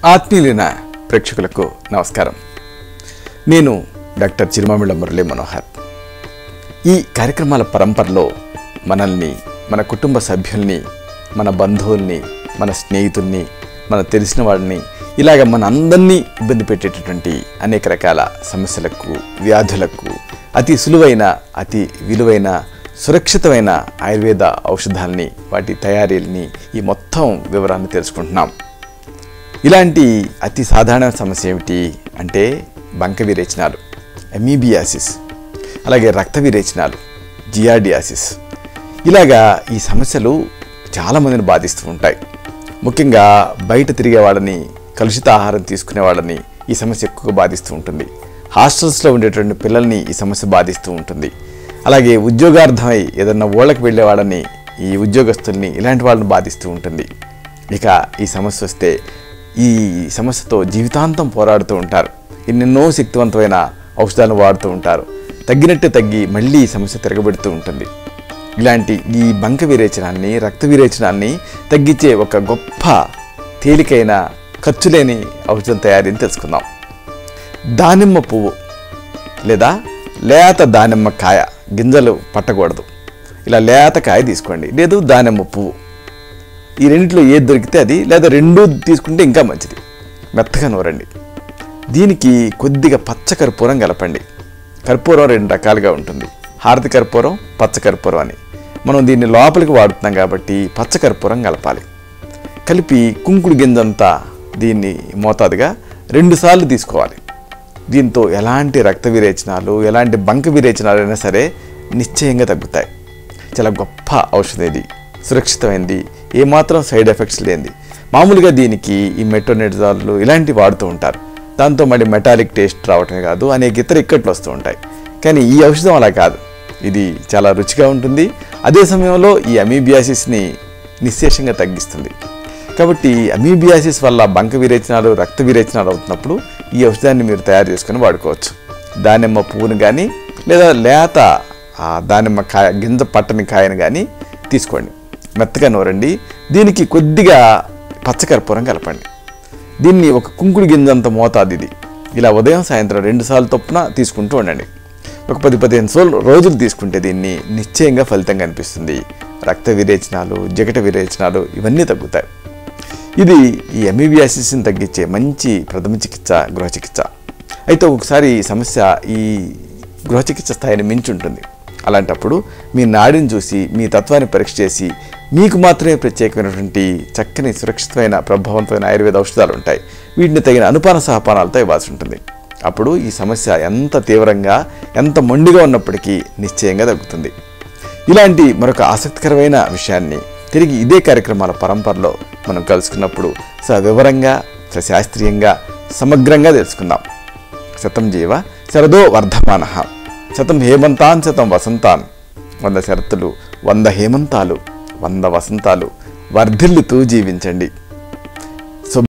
ఆత్మీయులైన ప్రేక్షకులకు నమస్కారం నేను డాక్టర్ చిరుమామిళ్ళ మురళీ మనోహర్ ఈ కార్యక్రమాల పరంపరలో మనల్ని మన కుటుంబ సభ్యుల్ని మన బంధువుల్ని మన స్నేహితుల్ని మన తెలిసిన వాళ్ళని ఇలాగ మన అందరినీ ఇబ్బంది పెట్టేటటువంటి అనేక రకాల సమస్యలకు వ్యాధులకు అతి సులువైన అతి విలువైన సురక్షితమైన ఆయుర్వేద ఔషధాలని వాటి తయారీలని ఈ మొత్తం వివరాన్ని తెలుసుకుంటున్నాం ఇలాంటి అతి సాధారణ సమస్య ఏమిటి అంటే బంక విరేచనాలు ఎమీబియాసిస్ అలాగే రక్త విరేచనాలు జియాడియాసిస్ ఇలాగా ఈ సమస్యలు చాలామందిని బాధిస్తూ ఉంటాయి ముఖ్యంగా బయట తిరిగే వాళ్ళని కలుషిత ఆహారం తీసుకునే వాళ్ళని ఈ సమస్య ఎక్కువగా బాధిస్తూ ఉంటుంది హాస్టల్స్లో ఉండేటువంటి పిల్లల్ని ఈ సమస్య బాధిస్తూ ఉంటుంది అలాగే ఉద్యోగార్థమై ఏదన్నా ఊళ్ళకి వెళ్ళే వాళ్ళని ఈ ఉద్యోగస్తుల్ని ఇలాంటి వాళ్ళని బాధిస్తూ ఉంటుంది ఇక ఈ సమస్య వస్తే ఈ సమస్యతో జీవితాంతం పోరాడుతూ ఉంటారు ఎన్నెన్నో శక్తివంతమైన ఔషధాలను వాడుతూ ఉంటారు తగ్గినట్టే తగ్గి మళ్ళీ ఈ సమస్య తిరగబెడుతూ ఉంటుంది ఇలాంటి ఈ బంక విరేచనాన్ని రక్త విరేచనాన్ని తగ్గించే ఒక గొప్ప తేలికైన ఖర్చు లేని ఔషధం తయారీని తెలుసుకుందాం దానిమ్మ పువ్వు లేదా లేత దానిమ్మ కాయ గింజలు పట్టకూడదు ఇలా లేత కాయ తీసుకోండి లేదు దానిమ్మ పువ్వు ఈ రెండిట్లో ఏది దొరికితే అది లేదా రెండు తీసుకుంటే ఇంకా మంచిది మెత్తగా నూరండి దీనికి కొద్దిగా పచ్చ కర్పూరం కలపండి కర్పూరం రెండు రకాలుగా ఉంటుంది హారతి కర్పూరం పచ్చ కర్పూరం అని మనం దీన్ని లోపలికి వాడుతున్నాం కాబట్టి పచ్చ కర్పూరం కలపాలి కలిపి కుంకుడు గింజంతా దీన్ని మోతాదుగా రెండుసార్లు తీసుకోవాలి దీంతో ఎలాంటి రక్త విరేచనాలు ఎలాంటి బంక విరేచనాలు అయినా సరే నిశ్చయంగా తగ్గుతాయి చాలా గొప్ప ఔషధం ఇది సురక్షితమైనది ఏమాత్రం సైడ్ ఎఫెక్ట్స్ లేనిది మామూలుగా దీనికి ఈ మెట్రోనెట్జాలు ఇలాంటివి వాడుతూ ఉంటారు దాంతో మళ్ళీ మెటాలిక్ టేస్ట్ రావటమే కాదు అనేక ఇతర ఇక్కట్లు వస్తూ ఉంటాయి కానీ ఈ ఔషధం అలా కాదు ఇది చాలా రుచిగా ఉంటుంది అదే సమయంలో ఈ అమీబియాసిస్ని నిశ్శేషంగా తగ్గిస్తుంది కాబట్టి అమీబియాసిస్ వల్ల బంక విరేచనాలు రక్త విరేచనాలు అవుతున్నప్పుడు ఈ ఔషధాన్ని మీరు తయారు చేసుకొని వాడుకోవచ్చు దానిమ్మ పువ్వును కానీ లేదా లేత ఆ దానిమ్మ కాయ గింజ పట్టని కాయను కానీ తీసుకోండి మెత్తగా నూరండి దీనికి కొద్దిగా పచ్చకర్పూరం కలపండి దీన్ని ఒక కుంకుడు గింజంత మోతాదు ఇది ఇలా ఉదయం సాయంత్రం రెండు సార్లు తప్పున తీసుకుంటూ ఉండండి ఒక పది పదిహేను సార్లు రోజులు తీసుకుంటే దీన్ని నిశ్చయంగా ఫలితం కనిపిస్తుంది రక్త విరేచనాలు జగట విరేచనాలు ఇవన్నీ తగ్గుతాయి ఇది ఈ ఎమీబియాసిస్ని తగ్గించే మంచి ప్రథమ చికిత్స గృహ చికిత్స అయితే ఒకసారి ఈ సమస్య ఈ గృహ చికిత్స స్థాయిని మించి ఉంటుంది అలాంటప్పుడు మీ నాడిని చూసి మీ తత్వాన్ని పరీక్ష చేసి మీకు మాత్రమే ప్రత్యేకమైనటువంటి చక్కని సురక్షితమైన ప్రభావవంతమైన ఆయుర్వేద ఔషధాలు ఉంటాయి వీటిని తగిన అనుపాన సహపానాలతో ఇవ్వాల్సి ఉంటుంది అప్పుడు ఈ సమస్య ఎంత తీవ్రంగా ఎంత మొండిగా ఉన్నప్పటికీ నిశ్చయంగా తగ్గుతుంది ఇలాంటి మరొక ఆసక్తికరమైన విషయాన్ని తిరిగి ఇదే కార్యక్రమాల పరంపరలో మనం కలుసుకున్నప్పుడు సవివరంగా సశాస్త్రీయంగా సమగ్రంగా తెలుసుకుందాం శతం జీవ శరదో వర్ధమాన శతం హేమంతాన్ శతం వసంతాన్ వంద శరతులు వంద హేమంతాలు వంద వసంతాలు వర్ధిల్లుతూ జీవించండి